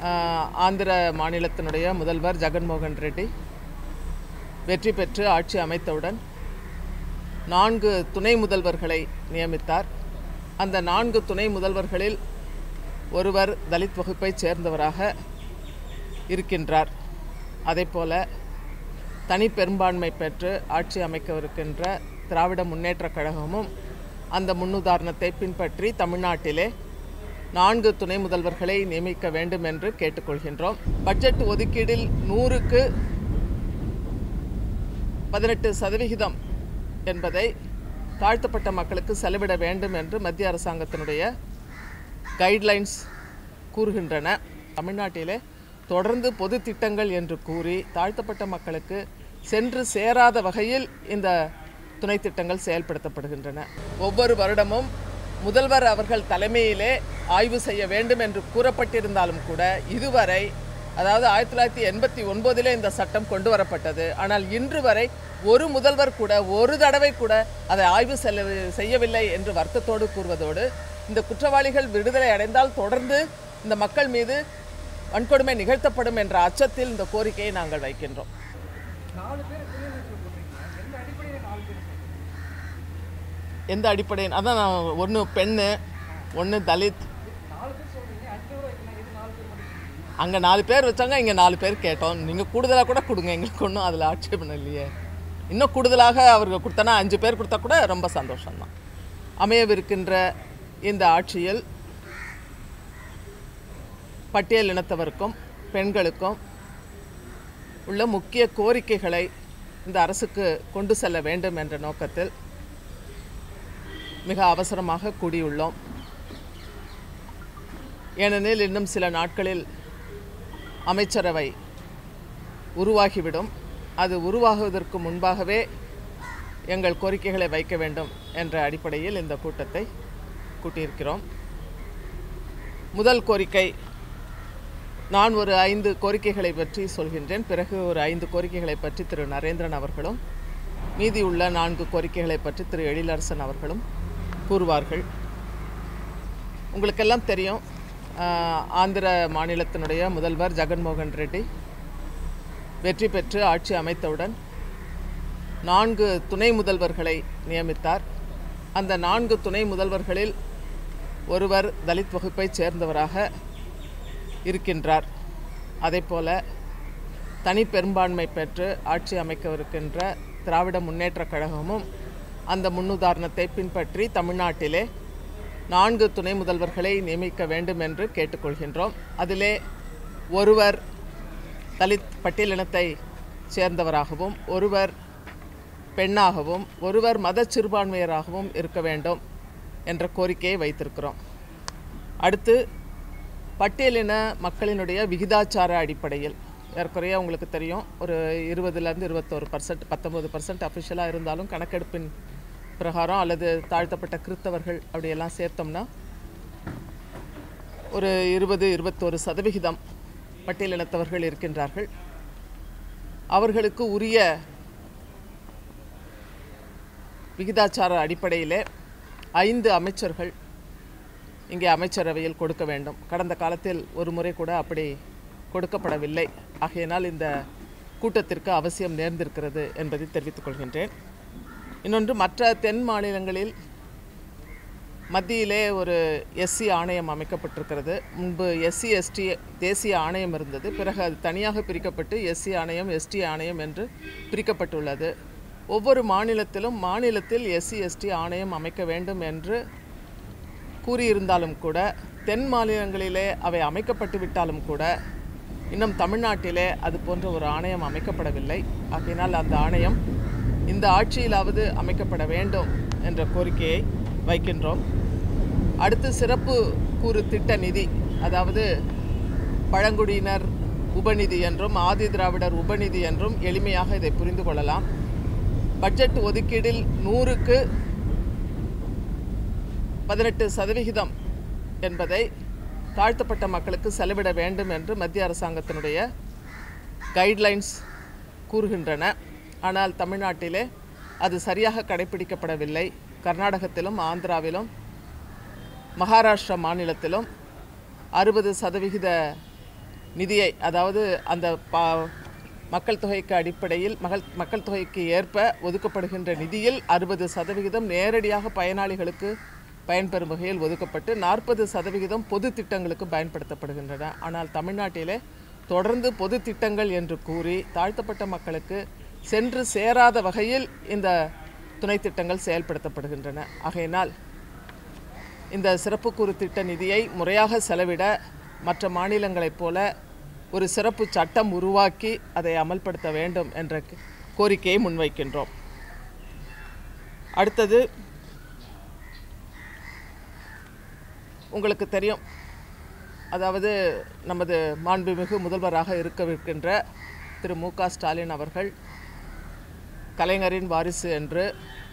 ஆஹ், ஆந்திர மாநிலத்தினுடைய முதல்வர் ஜெகன்மோகன் ரெட்டி வெற்றி பெற்று ஆட்சி அமைத்தவுடன் நான்கு துணை முதல்வர்களை நியமித்தார் அந்த நான்கு துணை முதல்வர்களில் ஒருவர் தலித் வகுப்பைச் சேர்ந்தவராக இருக்கின்றார் அதேபோல தனி பெரும்பான்மை பெற்று ஆட்சி அமைக்கவிருக்கின்ற திராவிட முன்னேற்றக் கழகமும் அந்த முன்னுதாரணத்தை பின்பற்றி தமிழ்நாட்டிலே நான்கு துணை முதல்வர்களை நியமிக்க வேண்டும் என்று கேட்டுக்கொள்கின்றோம் பட்ஜெட் ஒதுக்கீடில் நூறுக்கு பதினெட்டு சதவிகிதம் என்பதை தாழ்த்தப்பட்ட மக்களுக்கு செலவிட வேண்டும் என்று மத்திய அரசாங்கத்தினுடைய கைட்லைன்ஸ் கூறுகின்றன தமிழ்நாட்டிலே தொடர்ந்து பொது திட்டங்கள் என்று கூறி தாழ்த்தப்பட்ட மக்களுக்கு சென்று சேராத வகையில் இந்த துணை திட்டங்கள் செயல்படுத்தப்படுகின்றன ஒவ்வொரு வருடமும் முதல்வர் அவர்கள் தலைமையிலே ஆய்வு செய்ய வேண்டும் என்று கூறப்பட்டிருந்தாலும் கூட இதுவரை அதாவது ஆயிரத்தி தொள்ளாயிரத்தி எண்பத்தி ஒன்பதிலே இந்த சட்டம் கொண்டு வரப்பட்டது ஆனால் இன்று வரை ஒரு முதல்வர் கூட ஒரு தடவை கூட அதை ஆய்வு செல்ல செய்யவில்லை என்று வருத்தத்தோடு கூறுவதோடு இந்த குற்றவாளிகள் விடுதலை அடைந்தால் தொடர்ந்து இந்த மக்கள் மீது வன்கொடுமை நிகழ்த்தப்படும் என்ற அச்சத்தில் இந்த கோரிக்கையை நாங்கள் வைக்கின்றோம் நாலு பேர் குடியரசு போடுறீங்க எந்த அடிப்படையில் நாலு பேர் சொல்றீங்க எந்த அடிப்படையில் அதான் நான் ஒன்று பெண்ணு ஒன்று தலித் நாலு பேர் சொல்றீங்க அஞ்சு பேர் வைக்கணும் இது நாலு பேர் மட்டும் சொல்றீங்க அங்கே நாலு பேர் வச்சாங்க இங்கே நாலு பேர் கேட்டோம் நீங்கள் கூடுதலாக கூட கொடுங்க எங்களுக்கு ஒன்றும் அதில் ஆட்சேபணம் இல்லையே இன்னும் கூடுதலாக அவருக்கு கொடுத்தனா அஞ்சு பேர் கொடுத்தா கூட ரொம்ப சந்தோஷம்தான் அமையவிருக்கின்ற இந்த ஆட்சியில் பட்டியல் இனத்தவருக்கும் பெண்களுக்கும் உள்ள முக்கிய கோரிக்கைகளை இந்த அரசுக்கு கொண்டு செல்ல வேண்டும் என்ற நோக்கத்தில் மிக அவசரமாக கூடியுள்ளோம் ஏனெனில் இன்னும் சில நாட்களில் அமைச்சரவை உருவாகிவிடும் அது உருவாகுவதற்கு முன்பாகவே எங்கள் கோரிக்கைகளை வைக்க வேண்டும் என்ற அடிப்படையில் இந்த கூட்டத்தை கூட்டியிருக்கிறோம் முதல் கோரிக்கை நான் ஒரு ஐந்து கோரிக்கைகளை பற்றி சொல்கின்றேன் பிறகு ஒரு ஐந்து கோரிக்கைகளை பற்றி திரு நரேந்திரன் அவர்களும் மீதி உள்ள நான்கு கோரிக்கைகளை பற்றி திரு எழிலரசன் அவர்களும் கூறுவார்கள் உங்களுக்கெல்லாம் தெரியும் ஆஹ், ஆந்திர மாநிலத்தினுடைய முதல்வர் ஜெகன்மோகன் ரெட்டி வெற்றி பெற்று ஆட்சி அமைத்தவுடன் நான்கு துணை முதல்வர்களை நியமித்தார் அந்த நான்கு துணை முதல்வர்களில் ஒருவர் தலித் வகுப்பைச் சேர்ந்தவராக இருக்கின்றார் அதேபோல தனி பெரும்பான்மை பெற்று ஆட்சி அமைக்கவிருக்கின்ற திராவிட முன்னேற்றக் கழகமும் அந்த முன்னுதாரணத்தை பின்பற்றி தமிழ்நாட்டிலே நான்கு துணை முதல்வர்களை நியமிக்க வேண்டும் என்று கேட்டுக்கொள்கின்றோம் அதிலே ஒருவர் தலித் பட்டியலினத்தை சேர்ந்தவராகவும் ஒருவர் பெண்ணாகவும் ஒருவர் மத சிறுபான்மையராகவும் இருக்க வேண்டும் என்ற கோரிக்கையை வைத்திருக்கிறோம் அடுத்து பட்டியலின மக்களினுடைய விகிதாச்சார அடிப்படையில் ஏறக்குறைய உங்களுக்கு தெரியும் ஒரு இருபதுலேருந்து இருபத்தோரு பர்சன்ட் பத்தொம்பது பர்சன்ட் அஃபிஷியலாக இருந்தாலும் கணக்கெடுப்பின் பிரகாரம் அல்லது தாழ்த்தப்பட்ட கிறித்தவர்கள் அப்படியெல்லாம் சேர்த்தோம்னா ஒரு இருபது இருபத்தோரு சதவிகிதம் பட்டியலினத்தவர்கள் இருக்கின்றார்கள் அவர்களுக்கு உரிய விகிதாச்சார அடிப்படையிலே ஐந்து அமைச்சர்கள் இங்கே அமைச்சரவையில் கொடுக்க வேண்டும் கடந்த காலத்தில் ஒரு முறை கூட அப்படி கொடுக்கப்படவில்லை ஆகையினால் இந்த கூட்டத்திற்கு அவசியம் நேர்ந்திருக்கிறது என்பதை தெரிவித்துக் கொள்கின்றேன் இன்னொன்று மற்ற தென் மாநிலங்களில் மத்தியிலே ஒரு எஸ்சி ஆணையம் அமைக்கப்பட்டிருக்கிறது முன்பு எஸ்சி எஸ்டி தேசிய ஆணையம் இருந்தது பிறகு அது தனியாக பிரிக்கப்பட்டு எஸ்சி ஆணையம் எஸ்டி ஆணையம் என்று பிரிக்கப்பட்டுள்ளது ஒவ்வொரு மாநிலத்திலும் மாநிலத்தில் எஸ்சி எஸ்டி ஆணையம் அமைக்க வேண்டும் என்று கூறியிருந்தாலும் கூட தென் மாநிலங்களிலே அவை அமைக்கப்பட்டு விட்டாலும் கூட இன்னும் தமிழ்நாட்டிலே அது போன்ற ஒரு ஆணையம் அமைக்கப்படவில்லை ஆகையினால் அந்த ஆணையம் இந்த ஆட்சியிலாவது அமைக்கப்பட வேண்டும் என்ற கோரிக்கையை வைக்கின்றோம் அடுத்து சிறப்பு கூறு திட்ட நிதி அதாவது பழங்குடியினர் உபநிதி என்றும் ஆதி திராவிடர் உபநிதி என்றும் எளிமையாக இதை புரிந்து கொள்ளலாம் பட்ஜெட் ஒதுக்கீடில் நூறுக்கு பதினெட்டு சதவிகிதம் என்பதை தாழ்த்தப்பட்ட மக்களுக்கு செலவிட வேண்டும் என்று மத்திய அரசாங்கத்தினுடைய கைட்லைன்ஸ் கூறுகின்றன ஆனால் தமிழ்நாட்டிலே அது சரியாக கடைபிடிக்கப்படவில்லை கர்நாடகத்திலும் ஆந்திராவிலும் மகாராஷ்டிரா மாநிலத்திலும் அறுபது சதவிகித நிதியை அதாவது அந்த பா மக்கள் தொகைக்கு அடிப்படையில் மகள் மக்கள் தொகைக்கு ஏற்ப ஒதுக்கப்படுகின்ற நிதியில் அறுபது சதவிகிதம் நேரடியாக பயனாளிகளுக்கு பயன்பெறும் வகையில் ஒதுக்கப்பட்டு நாற்பது சதவிகிதம் பொது திட்டங்களுக்கு பயன்படுத்தப்படுகின்றன ஆனால் தமிழ்நாட்டிலே தொடர்ந்து பொது திட்டங்கள் என்று கூறி தாழ்த்தப்பட்ட மக்களுக்கு சென்று சேராத வகையில் இந்த துணை திட்டங்கள் செயல்படுத்தப்படுகின்றன ஆகையினால் இந்த சிறப்பு கூறு திட்ட நிதியை முறையாக செலவிட மற்ற மாநிலங்களைப் போல ஒரு சிறப்பு சட்டம் உருவாக்கி அதை அமல்படுத்த வேண்டும் என்ற க- கோரிக்கையை முன்வைக்கின்றோம் அடுத்தது உங்களுக்கு தெரியும் அதாவது நமது மாண்புமிகு முதல்வராக இருக்கவிருக்கின்ற திரு மு க ஸ்டாலின் அவர்கள் கலைஞரின் வாரிசு என்று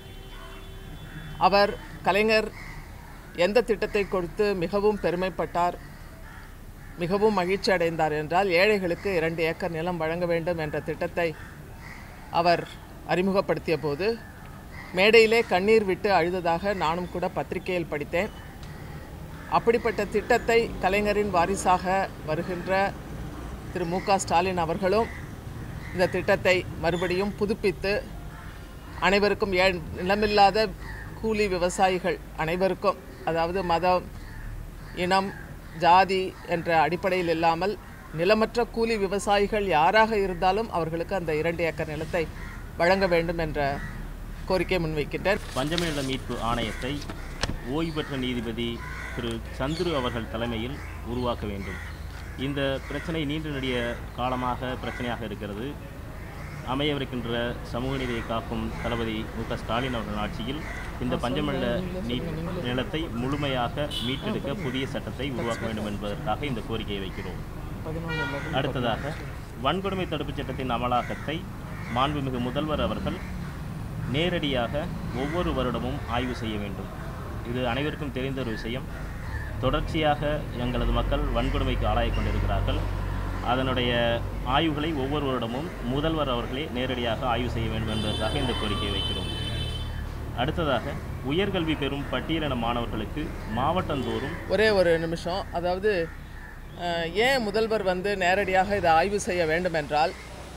அவர் கலைஞர் எந்த திட்டத்தை கொடுத்து மிகவும் பெருமைப்பட்டார் மிகவும் மகிழ்ச்சி அடைந்தார் என்றால் ஏழைகளுக்கு இரண்டு ஏக்கர் நிலம் வழங்க வேண்டும் என்ற திட்டத்தை அவர் அறிமுகப்படுத்திய போது மேடையிலே கண்ணீர் விட்டு அழுததாக நானும் கூட பத்திரிகையில் படித்தேன் அப்படிப்பட்ட திட்டத்தை கலைஞரின் வாரிசாக வருகின்ற திரு மு க ஸ்டாலின் அவர்களும் இந்த திட்டத்தை மறுபடியும் புதுப்பித்து அனைவருக்கும் ஏ நிலமில்லாத கூலி விவசாயிகள் அனைவருக்கும் அதாவது மதம் இனம் ஜாதி என்ற அடிப்படையில் இல்லாமல் நிலமற்ற கூலி விவசாயிகள் யாராக இருந்தாலும் அவர்களுக்கு அந்த இரண்டு ஏக்கர் நிலத்தை வழங்க வேண்டும் என்ற கோரிக்கை முன்வைக்கின்றேன் பஞ்சமேள மீட்பு ஆணையத்தை ஓய்வு பெற்ற நீதிபதி திரு சந்துரு அவர்கள் தலைமையில் உருவாக்க வேண்டும் இந்த பிரச்சனை நீண்ட நெடிய காலமாக பிரச்சனையாக இருக்கிறது அமையவிருக்கின்ற சமூக நீதியை காக்கும் தளபதி மு க ஸ்டாலின் அவர்கள் ஆட்சியில் இந்த பஞ்சமல்ல நீ நிலத்தை முழுமையாக மீட்டெடுக்க புதிய சட்டத்தை உருவாக்க வேண்டும் என்பதற்காக இந்த கோரிக்கையை வைக்கிறோம் அடுத்ததாக வன்கொடுமை தடுப்புச் சட்டத்தின் அமலாக்கத்தை மாண்புமிகு முதல்வர் அவர்கள் நேரடியாக ஒவ்வொரு வருடமும் ஆய்வு செய்ய வேண்டும் இது அனைவருக்கும் தெரிந்த ஒரு விஷயம் தொடர்ச்சியாக எங்களது மக்கள் வன்கொடுமைக்கு ஆளாகிக் கொண்டிருக்கிறார்கள் அதனுடைய ஆய்வுகளை ஒவ்வொரு வருடமும் முதல்வர் அவர்களே நேரடியாக ஆய்வு செய்ய வேண்டும் என்பதற்காக இந்த கோரிக்கையை வைக்கிறோம் அடுத்ததாக உயர்கல்வி பெறும் பட்டியலின மாணவர்களுக்கு மாவட்டந்தோறும் ஒரே ஒரு நிமிஷம் அதாவது அஹ், ஏன் முதல்வர் வந்து நேரடியாக இதை ஆய்வு செய்ய வேண்டும் என்றால்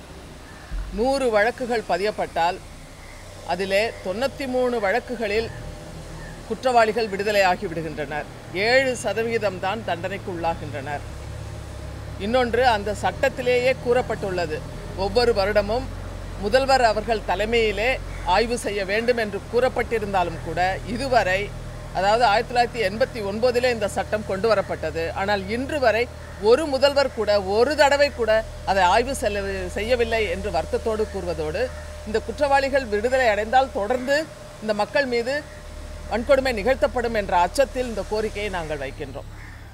நூறு வழக்குகள் பதியப்பட்டால் அதிலே தொண்ணூற்றி மூணு வழக்குகளில் குற்றவாளிகள் விடுதலையாகி விடுகின்றனர் ஏழு சதவிகிதம் தான் தண்டனைக்கு உள்ளாகின்றனர் இன்னொன்று அந்த சட்டத்திலேயே கூறப்பட்டுள்ளது ஒவ்வொரு வருடமும் முதல்வர் அவர்கள் தலைமையிலே ஆய்வு செய்ய வேண்டும் என்று கூறப்பட்டிருந்தாலும் கூட இதுவரை அதாவது ஆயிரத்தி தொள்ளாயிரத்தி எண்பத்தி ஒன்பதிலே இந்த சட்டம் கொண்டு வரப்பட்டது ஆனால் இன்று வரை ஒரு முதல்வர் கூட ஒரு தடவை கூட அதை ஆய்வு செல்ல செய்யவில்லை என்று வருத்தத்தோடு கூறுவதோடு இந்த குற்றவாளிகள் விடுதலை அடைந்தால் தொடர்ந்து இந்த மக்கள் மீது வன்கொடுமை நிகழ்த்தப்படும் என்ற அச்சத்தில் இந்த கோரிக்கையை நாங்கள் வைக்கின்றோம்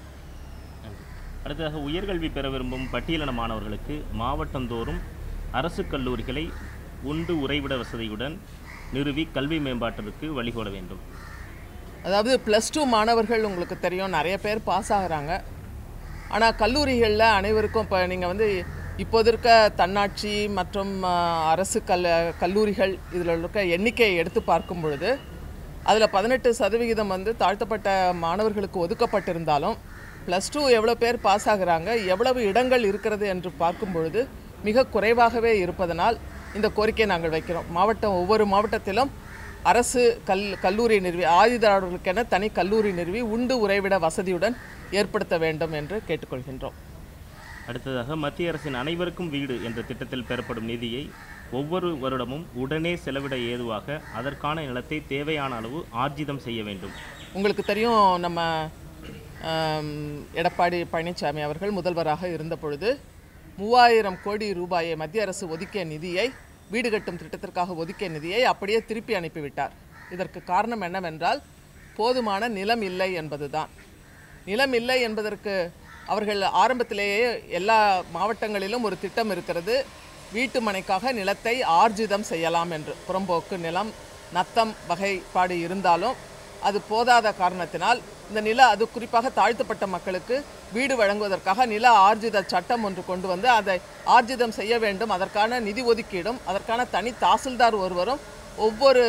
அடுத்ததாக உயர்கல்வி பெற விரும்பும் பட்டியலின மாணவர்களுக்கு மாவட்டந்தோறும் அரசு கல்லூரிகளை உண்டு உறைவிட வசதியுடன் நிறுவி கல்வி மேம்பாட்டிற்கு வழிகோட வேண்டும் அதாவது ப்ளஸ் டூ மாணவர்கள் உங்களுக்கு தெரியும் நிறைய பேர் பாஸ் ஆகுறாங்க ஆனால் கல்லூரிகளில் அனைவருக்கும் இப்போ நீங்கள் வந்து இப்போது இருக்க தன்னாட்சி மற்றும் ஆ, அரசு கல் கல்லூரிகள் இதில் இருக்க எண்ணிக்கையை எடுத்து பார்க்கும் பொழுது அதில் பதினெட்டு சதவிகிதம் வந்து தாழ்த்தப்பட்ட மாணவர்களுக்கு ஒதுக்கப்பட்டிருந்தாலும் ப்ளஸ் டூ எவ்வளோ பேர் பாஸ் ஆகுறாங்க எவ்வளவு இடங்கள் இருக்கிறது என்று பார்க்கும் பொழுது மிக குறைவாகவே இருப்பதனால் இந்த கோரிக்கையை நாங்கள் வைக்கிறோம் மாவட்டம் ஒவ்வொரு மாவட்டத்திலும் அரசு கல் கல்லூரி நிறுவி ஆயுதாளர்களுக்கென தனி கல்லூரி நிறுவி உண்டு உறைவிட வசதியுடன் ஏற்படுத்த வேண்டும் என்று கேட்டுக்கொள்கின்றோம் அடுத்ததாக மத்திய அரசின் அனைவருக்கும் வீடு என்ற திட்டத்தில் பெறப்படும் நிதியை ஒவ்வொரு வருடமும் உடனே செலவிட ஏதுவாக அதற்கான நிலத்தை தேவையான அளவு ஆர்ஜிதம் செய்ய வேண்டும் உங்களுக்கு தெரியும் நம்ம ஆம், எடப்பாடி பழனிசாமி அவர்கள் முதல்வராக இருந்த பொழுது மூவாயிரம் கோடி ரூபாயை மத்திய அரசு ஒதுக்கிய நிதியை வீடு கட்டும் திட்டத்திற்காக ஒதுக்கிய நிதியை அப்படியே திருப்பி அனுப்பிவிட்டார் இதற்கு காரணம் என்னவென்றால் போதுமான நிலம் இல்லை என்பதுதான் நிலம் இல்லை என்பதற்கு அவர்கள் ஆரம்பத்திலேயே எல்லா மாவட்டங்களிலும் ஒரு திட்டம் இருக்கிறது வீட்டு மனைக்காக நிலத்தை ஆர்ஜிதம் செய்யலாம் என்று புறம்போக்கு நிலம் நத்தம் வகைப்பாடு இருந்தாலும் அது போதாத காரணத்தினால் இந்த நில அது குறிப்பாக தாழ்த்தப்பட்ட மக்களுக்கு வீடு வழங்குவதற்காக நில ஆர்ஜித சட்டம் ஒன்று கொண்டு வந்து அதை ஆர்ஜிதம் செய்ய வேண்டும் அதற்கான நிதி ஒதுக்கீடும் அதற்கான தனி தாசில்தார் ஒருவரும் ஒவ்வொரு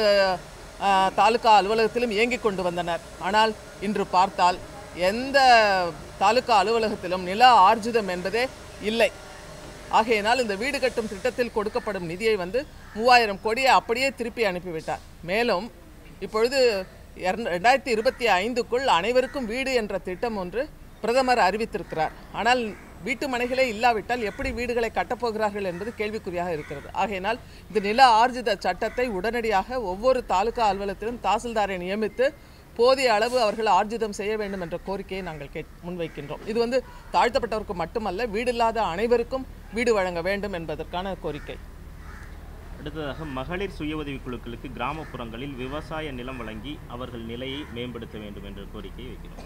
ஆஹ், தாலுகா அலுவலகத்திலும் இயங்கிக் கொண்டு வந்தனர் ஆனால் இன்று பார்த்தால் எந்த தாலுகா அலுவலகத்திலும் நில ஆர்ஜிதம் என்பதே இல்லை ஆகையினால் இந்த வீடு கட்டும் திட்டத்தில் கொடுக்கப்படும் நிதியை வந்து மூவாயிரம் கோடியை அப்படியே திருப்பி அனுப்பிவிட்டார் மேலும் இப்பொழுது இரண்டு- ரெண்டாயிரத்தி இருபத்தி ஐந்துக்குள் அனைவருக்கும் வீடு என்ற திட்டம் ஒன்று பிரதமர் அறிவித்திருக்கிறார் ஆனால் வீட்டு மனைகளே இல்லாவிட்டால் எப்படி வீடுகளை கட்டப்போகிறார்கள் என்பது கேள்விக்குறியாக இருக்கிறது ஆகையினால் இந்த நில ஆர்ஜித சட்டத்தை உடனடியாக ஒவ்வொரு தாலுகா அலுவலகத்திலும் தாசில்தாரை நியமித்து போதிய அளவு அவர்கள் ஆர்ஜிதம் செய்ய வேண்டும் என்ற கோரிக்கையை நாங்கள் கேட் முன்வைக்கின்றோம் இது வந்து தாழ்த்தப்பட்டவருக்கு மட்டுமல்ல வீடில்லாத அனைவருக்கும் வீடு வழங்க வேண்டும் என்பதற்கான கோரிக்கை அடுத்ததாக மகளிர் சுய உதவிக் குழுக்களுக்கு கிராமப்புறங்களில் விவசாய நிலம் வழங்கி அவர்கள் நிலையை மேம்படுத்த வேண்டும் என்ற கோரிக்கையை வைக்கிறோம்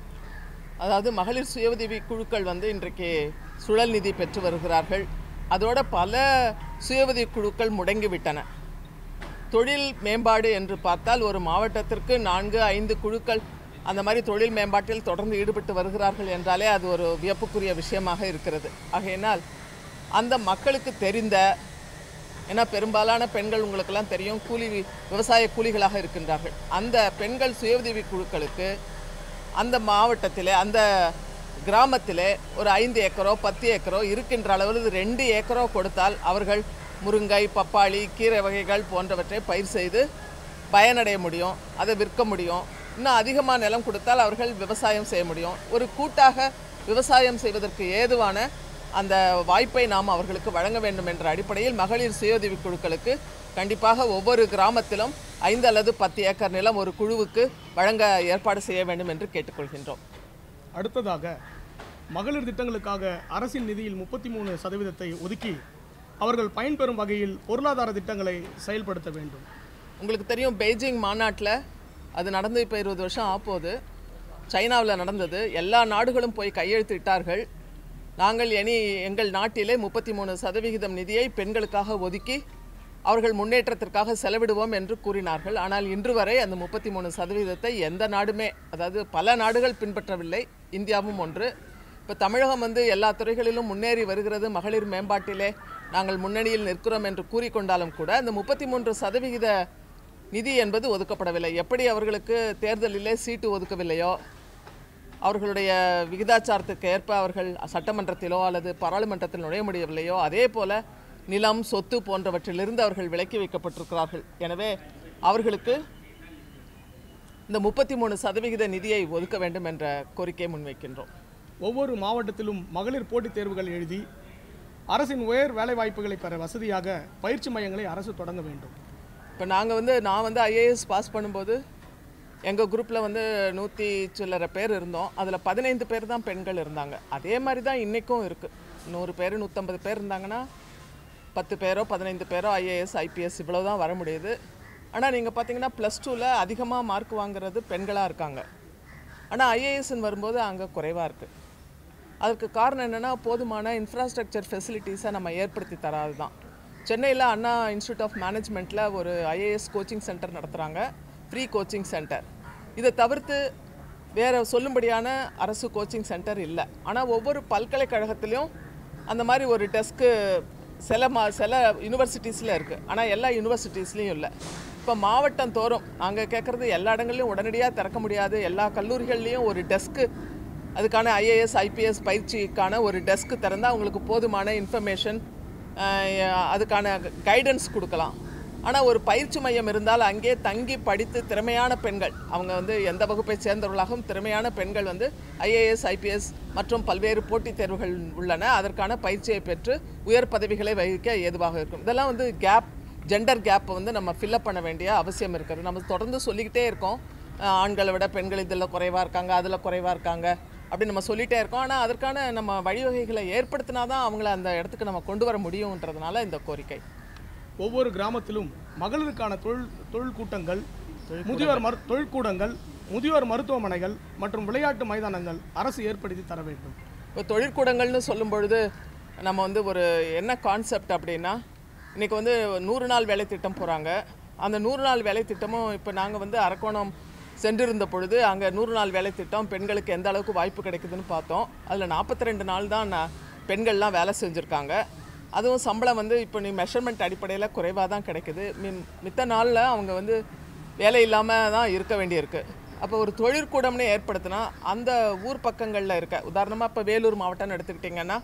அதாவது மகளிர் சுய உதவி குழுக்கள் வந்து இன்றைக்கு சுழல் நிதி பெற்று வருகிறார்கள் அதோட பல சுய உதவி குழுக்கள் முடங்கிவிட்டன தொழில் மேம்பாடு என்று பார்த்தால் ஒரு மாவட்டத்திற்கு நான்கு ஐந்து குழுக்கள் அந்த மாதிரி தொழில் மேம்பாட்டில் தொடர்ந்து ஈடுபட்டு வருகிறார்கள் என்றாலே அது ஒரு வியப்புக்குரிய விஷயமாக இருக்கிறது ஆகையினால் அந்த மக்களுக்கு தெரிந்த ஏன்னா பெரும்பாலான பெண்கள் உங்களுக்கெல்லாம் தெரியும் கூலி விவசாய கூலிகளாக இருக்கின்றார்கள் அந்த பெண்கள் சுய உதவி குழுக்களுக்கு அந்த மாவட்டத்திலே அந்த கிராமத்திலே ஒரு ஐந்து ஏக்கரோ பத்து ஏக்கரோ இருக்கின்ற அளவில் ரெண்டு ஏக்கரோ கொடுத்தால் அவர்கள் முருங்கை பப்பாளி கீரை வகைகள் போன்றவற்றை பயிர் செய்து பயனடைய முடியும் அதை விற்க முடியும் இன்னும் அதிகமாக நிலம் கொடுத்தால் அவர்கள் விவசாயம் செய்ய முடியும் ஒரு கூட்டாக விவசாயம் செய்வதற்கு ஏதுவான அந்த வாய்ப்பை நாம் அவர்களுக்கு வழங்க வேண்டும் என்ற அடிப்படையில் மகளிர் சுயஉதவி குழுக்களுக்கு கண்டிப்பாக ஒவ்வொரு கிராமத்திலும் ஐந்து அல்லது பத்து ஏக்கர் நிலம் ஒரு குழுவுக்கு வழங்க ஏற்பாடு செய்ய வேண்டும் என்று கேட்டுக்கொள்கின்றோம் அடுத்ததாக மகளிர் திட்டங்களுக்காக அரசின் நிதியில் முப்பத்தி மூணு சதவீதத்தை ஒதுக்கி அவர்கள் பயன்பெறும் வகையில் பொருளாதார திட்டங்களை செயல்படுத்த வேண்டும் உங்களுக்கு தெரியும் பெய்ஜிங் மாநாட்டில் அது நடந்து இப்போ இருபது வருஷம் ஆப்போது சைனாவில் நடந்தது எல்லா நாடுகளும் போய் கையெழுத்திட்டார்கள் நாங்கள் இனி எங்கள் நாட்டிலே முப்பத்தி மூணு சதவிகிதம் நிதியை பெண்களுக்காக ஒதுக்கி அவர்கள் முன்னேற்றத்திற்காக செலவிடுவோம் என்று கூறினார்கள் ஆனால் இன்று வரை அந்த முப்பத்தி மூணு சதவீதத்தை எந்த நாடுமே அதாவது பல நாடுகள் பின்பற்றவில்லை இந்தியாவும் ஒன்று இப்போ தமிழகம் வந்து எல்லா துறைகளிலும் முன்னேறி வருகிறது மகளிர் மேம்பாட்டிலே நாங்கள் முன்னணியில் நிற்கிறோம் என்று கூறிக்கொண்டாலும் கூட அந்த முப்பத்தி மூன்று சதவிகித நிதி என்பது ஒதுக்கப்படவில்லை எப்படி அவர்களுக்கு தேர்தலிலே சீட்டு ஒதுக்கவில்லையோ அவர்களுடைய விகிதாச்சாரத்துக்கு ஏற்ப அவர்கள் சட்டமன்றத்திலோ அல்லது பாராளுமன்றத்தில் நுழைய முடியவில்லையோ அதே போல நிலம் சொத்து போன்றவற்றிலிருந்து அவர்கள் விலக்கி வைக்கப்பட்டிருக்கிறார்கள் எனவே அவர்களுக்கு இந்த முப்பத்தி மூணு சதவிகித நிதியை ஒதுக்க வேண்டும் என்ற கோரிக்கையை முன்வைக்கின்றோம் ஒவ்வொரு மாவட்டத்திலும் மகளிர் போட்டித் தேர்வுகள் எழுதி அரசின் உயர் வேலைவாய்ப்புகளை பெற வசதியாக பயிற்சி மையங்களை அரசு தொடங்க வேண்டும் இப்போ நாங்கள் வந்து நான் வந்து ஐஏஎஸ் பாஸ் பண்ணும்போது எங்கள் குரூப்பில் வந்து நூற்றி சில்லறை பேர் இருந்தோம் அதில் பதினைந்து பேர் தான் பெண்கள் இருந்தாங்க அதே மாதிரி தான் இன்றைக்கும் இருக்குது நூறு பேர் நூற்றம்பது பேர் இருந்தாங்கன்னா பத்து பேரோ பதினைந்து பேரோ ஐஏஎஸ் ஐபிஎஸ் இவ்வளோ தான் வர முடியுது ஆனால் நீங்கள் பார்த்தீங்கன்னா ப்ளஸ் டூவில் அதிகமாக மார்க் வாங்குறது பெண்களாக இருக்காங்க ஆனால் ஐஏஎஸ்ன்னு வரும்போது அங்கே குறைவாக இருக்குது அதுக்கு காரணம் என்னென்னா போதுமான இன்ஃப்ராஸ்ட்ரக்சர் ஃபெசிலிட்டிஸை நம்ம ஏற்படுத்தி தராது தான் சென்னையில் அண்ணா இன்ஸ்டியூட் ஆஃப் மேனேஜ்மெண்ட்டில் ஒரு ஐஏஎஸ் கோச்சிங் சென்டர் நடத்துகிறாங்க ஃப்ரீ கோச்சிங் சென்டர் இதை தவிர்த்து வேறு சொல்லும்படியான அரசு கோச்சிங் சென்டர் இல்லை ஆனால் ஒவ்வொரு பல்கலைக்கழகத்திலையும் அந்த மாதிரி ஒரு டெஸ்க்கு சில மா சில யூனிவர்சிட்டிஸில் இருக்குது ஆனால் எல்லா யூனிவர்சிட்டிஸ்லேயும் இல்லை இப்போ மாவட்டம் தோறும் நாங்கள் கேட்குறது எல்லா இடங்கள்லையும் உடனடியாக திறக்க முடியாது எல்லா கல்லூரிகள்லேயும் ஒரு டெஸ்க்கு அதுக்கான ஐஏஎஸ் ஐபிஎஸ் பயிற்சிக்கான ஒரு டெஸ்க் திறந்தால் உங்களுக்கு போதுமான இன்ஃபர்மேஷன் அதுக்கான கைடன்ஸ் கொடுக்கலாம் ஆனால் ஒரு பயிற்சி மையம் இருந்தால் அங்கே தங்கி படித்து திறமையான பெண்கள் அவங்க வந்து எந்த வகுப்பை சேர்ந்தவர்களாகவும் திறமையான பெண்கள் வந்து ஐஏஎஸ் ஐபிஎஸ் மற்றும் பல்வேறு போட்டித் தேர்வுகள் உள்ளன அதற்கான பயிற்சியை பெற்று உயர் பதவிகளை வகிக்க ஏதுவாக இருக்கும் இதெல்லாம் வந்து கேப் ஜெண்டர் கேப்பை வந்து நம்ம ஃபில்லப் பண்ண வேண்டிய அவசியம் இருக்குது நம்ம தொடர்ந்து சொல்லிக்கிட்டே இருக்கோம் அஹ் ஆண்களை விட பெண்கள் இதில் குறைவாக இருக்காங்க அதில் குறைவாக இருக்காங்க அப்படி நம்ம சொல்லிகிட்டே இருக்கோம் ஆனால் அதற்கான நம்ம வழிவகைகளை ஏற்படுத்தினா தான் அவங்கள அந்த இடத்துக்கு நம்ம கொண்டு வர முடியுன்றதுனால இந்த கோரிக்கை ஒவ்வொரு கிராமத்திலும் மகளிருக்கான தொழில் தொழில் கூட்டங்கள் முதியோர் மரு தொழிற்கூடங்கள் முதியோர் மருத்துவமனைகள் மற்றும் விளையாட்டு மைதானங்கள் அரசு ஏற்படுத்தி தர வேண்டும் இப்போ தொழிற்கூடங்கள்னு சொல்லும் பொழுது நம்ம வந்து ஒரு என்ன கான்செப்ட் அப்படின்னா இன்றைக்கி வந்து நூறு நாள் வேலை திட்டம் போகிறாங்க அந்த நூறு நாள் வேலை திட்டமும் இப்போ நாங்கள் வந்து அரக்கோணம் சென்றிருந்த பொழுது அங்கே நூறு நாள் வேலை திட்டம் பெண்களுக்கு எந்த அளவுக்கு வாய்ப்பு கிடைக்குதுன்னு பார்த்தோம் அதில் நாற்பத்தி ரெண்டு நாள் தான் நான் பெண்கள்லாம் வேலை செஞ்சுருக்காங்க அதுவும் சம்பளம் வந்து இப்போ நீ மெஷர்மெண்ட் அடிப்படையில் குறைவாக தான் கிடைக்குது மின் மித்த நாளில் அவங்க வந்து வேலை இல்லாமல் தான் இருக்க வேண்டியிருக்கு அப்போ ஒரு தொழிற்கூடம்னு ஏற்படுத்தினா அந்த ஊர் பக்கங்களில் இருக்க உதாரணமாக இப்போ வேலூர் மாவட்டம்னு எடுத்துக்கிட்டிங்கன்னா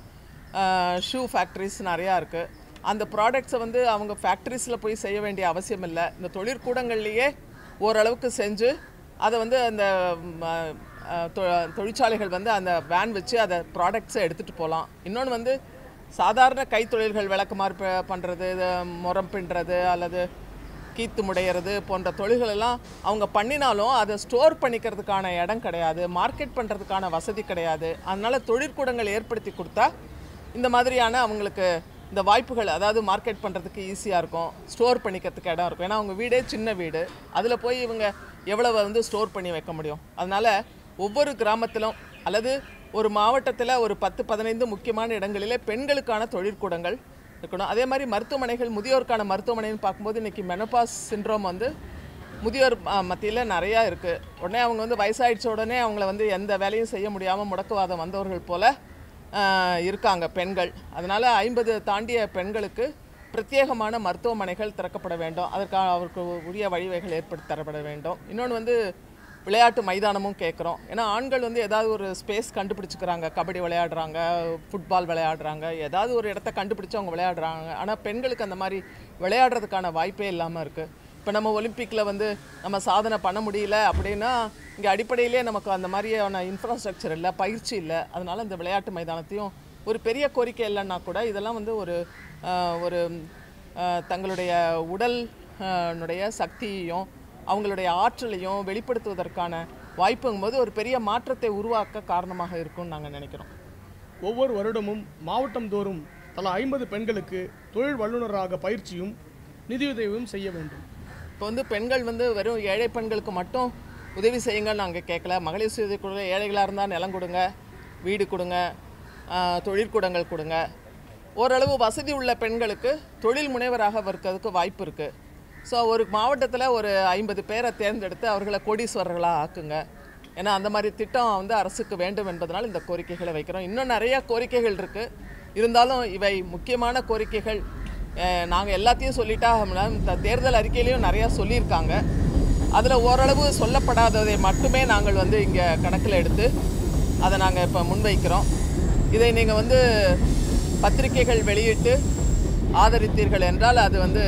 ஷூ ஃபேக்ட்ரிஸ் நிறையா இருக்குது அந்த ப்ராடக்ட்ஸை வந்து அவங்க ஃபேக்ட்ரிஸில் போய் செய்ய வேண்டிய அவசியம் இல்லை இந்த தொழிற்கூடங்கள்லேயே ஓரளவுக்கு செஞ்சு அதை வந்து அந்த ம், அஹ், தொ- தொழிற்சாலைகள் வந்து அந்த வேன் வச்சு அதை ப்ராடக்ட்ஸை எடுத்துகிட்டு போகலாம் இன்னொன்று வந்து சாதாரண கைத்தொழில்கள் விளக்குமாறு ப- பண்ணுறது இது முறம் பின்னுறது அல்லது கீத்து முடையிறது போன்ற தொழில்கள் எல்லாம் அவங்க பண்ணினாலும் அதை ஸ்டோர் பண்ணிக்கிறதுக்கான இடம் கிடையாது மார்க்கெட் பண்ணுறதுக்கான வசதி கிடையாது அதனால தொழிற்கூடங்கள் ஏற்படுத்தி கொடுத்தா இந்த மாதிரியான அவங்களுக்கு இந்த வாய்ப்புகள் அதாவது மார்க்கெட் பண்ணுறதுக்கு ஈஸியாக இருக்கும் ஸ்டோர் பண்ணிக்கிறதுக்கு இடம் இருக்கும் ஏன்னா அவங்க வீடே சின்ன வீடு அதில் போய் இவங்க எவ்வளவு வந்து ஸ்டோர் பண்ணி வைக்க முடியும் அதனால் ஒவ்வொரு கிராமத்திலும் அல்லது ஒரு மாவட்டத்தில் ஒரு பத்து பதினைந்து முக்கியமான இடங்களிலே பெண்களுக்கான தொழிற்கூடங்கள் இருக்கணும் அதே மாதிரி மருத்துவமனைகள் முதியோருக்கான மருத்துவமனைன்னு பார்க்கும்போது இன்றைக்கி மெனபாஸ் சிண்ட்ரோம் வந்து முதியோர் மத்தியில் நிறையா இருக்குது உடனே அவங்க வந்து வயசாயிடுச்ச உடனே அவங்கள வந்து எந்த வேலையும் செய்ய முடியாமல் முடக்குவாதம் வந்தவர்கள் போல் ஆஹ், இருக்காங்க பெண்கள் அதனால் ஐம்பது தாண்டிய பெண்களுக்கு பிரத்யேகமான மருத்துவமனைகள் திறக்கப்பட வேண்டும் அதற்காக அவருக்கு உரிய வழிவகைகள் ஏற்படுத்தி தரப்பட வேண்டும் இன்னொன்று வந்து விளையாட்டு மைதானமும் கேட்குறோம் ஏன்னா ஆண்கள் வந்து ஏதாவது ஒரு ஸ்பேஸ் கண்டுபிடிச்சிக்கிறாங்க கபடி விளையாடுறாங்க ஃபுட்பால் விளையாடுறாங்க ஏதாவது ஒரு இடத்த கண்டுபிடிச்சு அவங்க விளையாடுறாங்க ஆனால் பெண்களுக்கு அந்த மாதிரி விளையாடுறதுக்கான வாய்ப்பே இல்லாமல் இருக்குது இப்போ நம்ம ஒலிம்பிக்கில் வந்து நம்ம சாதனை பண்ண முடியல அப்படின்னா இங்கே அடிப்படையிலே நமக்கு அந்த மாதிரியான இன்ஃப்ராஸ்ட்ரக்சர் இல்லை பயிற்சி இல்லை அதனால இந்த விளையாட்டு மைதானத்தையும் ஒரு பெரிய கோரிக்கை இல்லைன்னா கூட இதெல்லாம் வந்து ஒரு ஆஹ், ஒரு ஆஹ், தங்களுடைய உடல் ஆஹ், னுடைய சக்தியையும் அவங்களுடைய ஆற்றலையும் வெளிப்படுத்துவதற்கான வாய்ப்புங்கும்போது ஒரு பெரிய மாற்றத்தை உருவாக்க காரணமாக இருக்கும்னு நாங்கள் நினைக்கிறோம் ஒவ்வொரு வருடமும் மாவட்டம் தோறும் தலா ஐம்பது பெண்களுக்கு தொழில் வல்லுநராக பயிற்சியும் நிதியுதவியும் செய்ய வேண்டும் இப்போ வந்து பெண்கள் வந்து வெறும் ஏழை பெண்களுக்கு மட்டும் உதவி செய்யுங்கன்னு நாங்கள் கேட்கல மகளிர் சுய உதவி குழுவில் ஏழைகளாக இருந்தால் நிலம் கொடுங்க வீடு கொடுங்க ஆஹ், தொழிற்கூடங்கள் கொடுங்க ஓரளவு வசதி உள்ள பெண்களுக்கு தொழில் முனைவராக இருக்கிறதுக்கு வாய்ப்பு இருக்குது ஸோ ஒரு மாவட்டத்தில் ஒரு ஐம்பது பேரை தேர்ந்தெடுத்து அவர்களை கோடீஸ்வரர்களாக ஆக்குங்க ஏன்னா அந்த மாதிரி திட்டம் வந்து அரசுக்கு வேண்டும் என்பதனால் இந்த கோரிக்கைகளை வைக்கிறோம் இன்னும் நிறைய கோரிக்கைகள் இருக்குது இருந்தாலும் இவை முக்கியமான கோரிக்கைகள் நாங்கள் எல்லாத்தையும் சொல்லிட்டா மேடம் இந்த தேர்தல் அறிக்கையிலையும் நிறையா சொல்லியிருக்காங்க அதில் ஓரளவு சொல்லப்படாததை மட்டுமே நாங்கள் வந்து இங்கே கணக்கில் எடுத்து அதை நாங்கள் இப்போ முன்வைக்கிறோம் இதை நீங்கள் வந்து பத்திரிகைகள் வெளியிட்டு ஆதரித்தீர்கள் என்றால் அது வந்து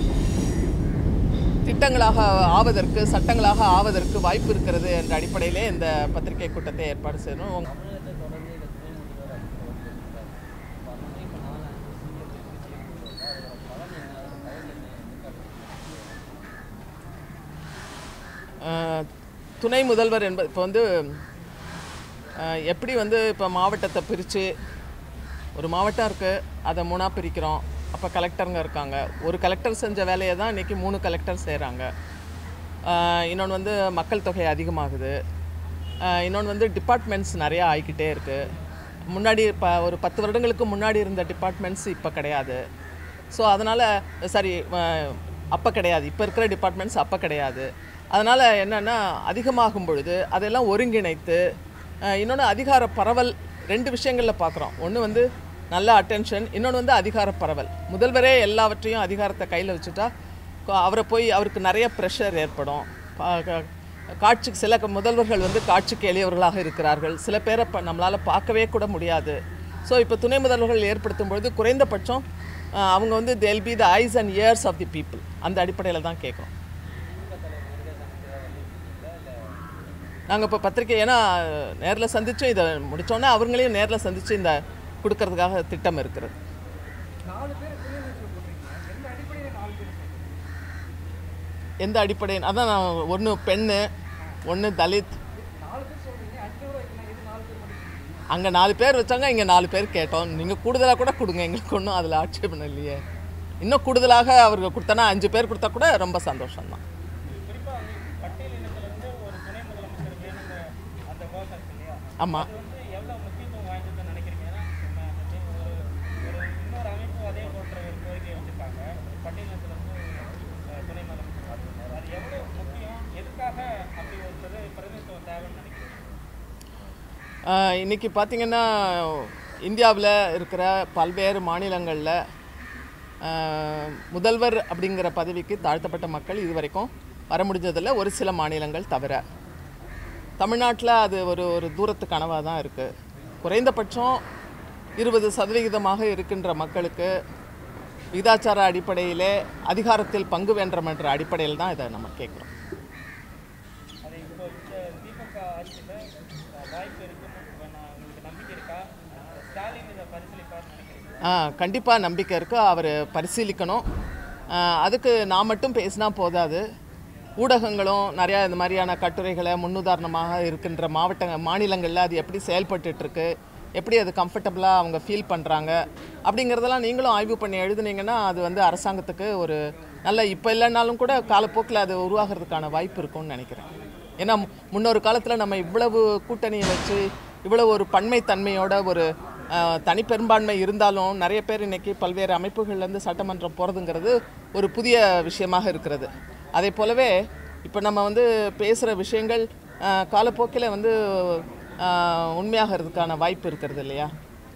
திட்டங்களாக ஆவதற்கு சட்டங்களாக ஆவதற்கு வாய்ப்பு இருக்கிறது என்ற அடிப்படையிலே இந்த பத்திரிகை கூட்டத்தை ஏற்பாடு செய்யணும் ஆஹ், துணை முதல்வர் என்பது இப்போ வந்து ஆஹ், எப்படி வந்து இப்போ மாவட்டத்தை பிரித்து ஒரு மாவட்டம் இருக்குது அதை மூணாக பிரிக்கிறோம் அப்போ கலெக்டருங்க இருக்காங்க ஒரு கலெக்டர் செஞ்ச வேலையை தான் இன்றைக்கி மூணு கலெக்டர் செய்கிறாங்க இன்னொன்று வந்து மக்கள் தொகை அதிகமாகுது இன்னொன்று வந்து டிபார்ட்மெண்ட்ஸ் நிறையா ஆகிக்கிட்டே இருக்குது முன்னாடி இப்போ ஒரு பத்து வருடங்களுக்கு முன்னாடி இருந்த டிபார்ட்மெண்ட்ஸ் இப்போ கிடையாது ஸோ அதனால் சாரி அப்போ கிடையாது இப்போ இருக்கிற டிபார்ட்மெண்ட்ஸ் அப்போ கிடையாது அதனால் என்னென்னா அதிகமாகும் பொழுது அதெல்லாம் ஒருங்கிணைத்து இன்னொன்று அதிகார பரவல் ரெண்டு விஷயங்களில் பார்க்குறோம் ஒன்று வந்து நல்ல அட்டென்ஷன் இன்னொன்று வந்து அதிகார பரவல் முதல்வரே எல்லாவற்றையும் அதிகாரத்தை கையில் வச்சுட்டா கொ- அவரை போய் அவருக்கு நிறைய ப்ரெஷர் ஏற்படும் பா- க- காட்சிக்கு சில க- முதல்வர்கள் வந்து காட்சிக்கு எளியவர்களாக இருக்கிறார்கள் சில பேரை ப நம்மளால் பார்க்கவே கூட முடியாது ஸோ இப்போ துணை முதல்வர்கள் ஏற்படுத்தும் பொழுது குறைந்தபட்சம் அஹ், அவங்க வந்து they'll be the eyes and ears of the people அந்த அடிப்படையில் தான் கேட்குறோம் நாங்கள் இப்போ பத்திரிக்கை ஏன்னா நேரில் சந்திச்சு இதை முடித்தோன்னே அவங்களையும் நேரில் சந்தித்து இந்த கொடுக்கறதுக்காக திட்டம் இருக்கிறது நாலு பேர் துணை அமைச்சர் போடுறீங்க எந்த அடிப்படையில் நாலு பேர் சொல்றீங்க? எந்த அடிப்படையில் அதான் நான் ஒன்று பெண்ணு ஒன்று தலித் நாலு பேர் சொல்றீங்க அஞ்சு பேர் வைக்கணும் இது நாலு பேர் மட்டும் சொல்றீங்க. அங்கே நாலு பேர் வச்சாங்க இங்கே நாலு பேர் கேட்டோம் நீங்கள் கூடுதலாக கூட கொடுங்க எங்களுக்கு ஒன்றும் அதில் ஆட்சேபணம் இல்லையே இன்னும் கூடுதலாக அவருக்கு கொடுத்தனா அஞ்சு பேர் கொடுத்தா கூட ரொம்ப சந்தோஷம்தான் ஆமாம் ஆஹ் இன்னைக்கு பார்த்தீங்கன்னா இந்தியாவில் இருக்கிற பல்வேறு மாநிலங்களில் ஆஹ் முதல்வர் அப்படிங்கிற பதவிக்கு தாழ்த்தப்பட்ட மக்கள் இதுவரைக்கும் வர முடிஞ்சதில்ல ஒரு சில மாநிலங்கள் தவிர தமிழ்நாட்டில் அது ஒரு ஒரு தூரத்து கனவாக தான் இருக்குது குறைந்தபட்சம் இருபது சதவிகிதமாக இருக்கின்ற மக்களுக்கு விகிதாச்சார அடிப்படையிலே அதிகாரத்தில் பங்கு வேண்டும் என்ற அடிப்படையில் தான் இதை நம்ம கேட்குறோம் அது இப்போ இந்த திமுக ஆட்சியில் வாய்ப்பு இருக்குன்னு இப்ப நான் உங்களுக்கு நம்பிக்கை இருக்கா ஸ்டாலின் இதை பரிசீலிப்பார்னு நினைக்கிறீங்க ஆ கண்டிப்பாக நம்பிக்கை இருக்குது அவர் பரிசீலிக்கணும் ஆ, அதுக்கு நான் மட்டும் பேசினா போதாது ஊடகங்களும் நிறையா இந்த மாதிரியான கட்டுரைகளை முன்னுதாரணமாக இருக்கின்ற மாவட்ட மாநிலங்களில் அது எப்படி செயல்பட்டுட்டு இருக்கு எப்படி அது கம்ஃபர்டபுளாக அவங்க ஃபீல் பண்ணுறாங்க அப்படிங்கிறதெல்லாம் நீங்களும் ஆய்வு பண்ணி எழுதுனீங்கன்னா அது வந்து அரசாங்கத்துக்கு ஒரு நல்ல இப்போ இல்லைனாலும் கூட காலப்போக்கில் அது உருவாகிறதுக்கான வாய்ப்பு இருக்கும்னு நினைக்கிறேன் ஏன்னா மு- முன்னொரு காலத்தில் நம்ம இவ்வளவு கூட்டணியை வச்சு இவ்வளவு ஒரு பன்மைத்தன்மையோட ஒரு ஆஹ், தனிப்பெரும்பான்மை இருந்தாலும் நிறைய பேர் இன்னைக்கு பல்வேறு அமைப்புகள்லேருந்து சட்டமன்றம் போகிறதுங்கிறது ஒரு புதிய விஷயமாக இருக்கிறது அதே போலவே இப்போ நம்ம வந்து பேசுகிற விஷயங்கள் ஆஹ், காலப்போக்கில் வந்து ஆஹ், உண்மையாகிறதுக்கான வாய்ப்பு இருக்கிறது இல்லையா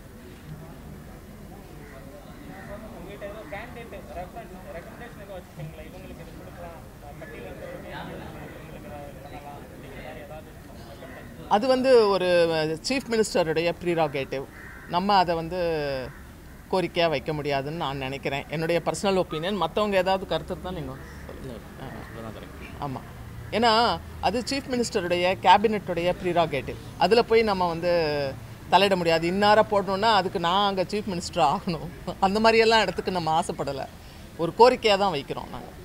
உங்ககிட்ட ஏதோ கேண்டிடேட் ரெஃபரன்ஸ் ரெக்கமெண்டேஷன் ஏதோ வச்சுருக்கீங்களா இவங்களுக்கு இது கொடுக்கலாம் பட்டியலில் வந்து இவங்களுக்கு இதை பண்ணலாம் அப்படிங்கிற மாதிரி ஏதாவது recommendation? அது வந்து ஒரு சீஃப் மினிஸ்டருடைய ப்ரீராகேட்டிவ் நம்ம அதை வந்து கோரிக்கையாக வைக்க முடியாதுன்னு நான் நினைக்கிறேன் என்னுடைய பர்சனல் ஒப்பீனியன் மற்றவங்க ஏதாவது கருத்து இருந்தால் நீங்கள் இதுதான் கரெக்ட் ஆமாம் ஏன்னா அது சீஃப் மினிஸ்டருடைய கேபினெட்டுடைய ப்ரீராகேட்டிவ் அதில் போய் நம்ம வந்து தலையிட முடியாது இன்னார போடணுன்னா அதுக்கு நான் அங்கே சீஃப் மினிஸ்டர் ஆகணும் அந்த மாதிரியெல்லாம் இடத்துக்கு நம்ம ஆசைப்படலை ஒரு கோரிக்கையாக தான் வைக்கிறோம் நாங்கள்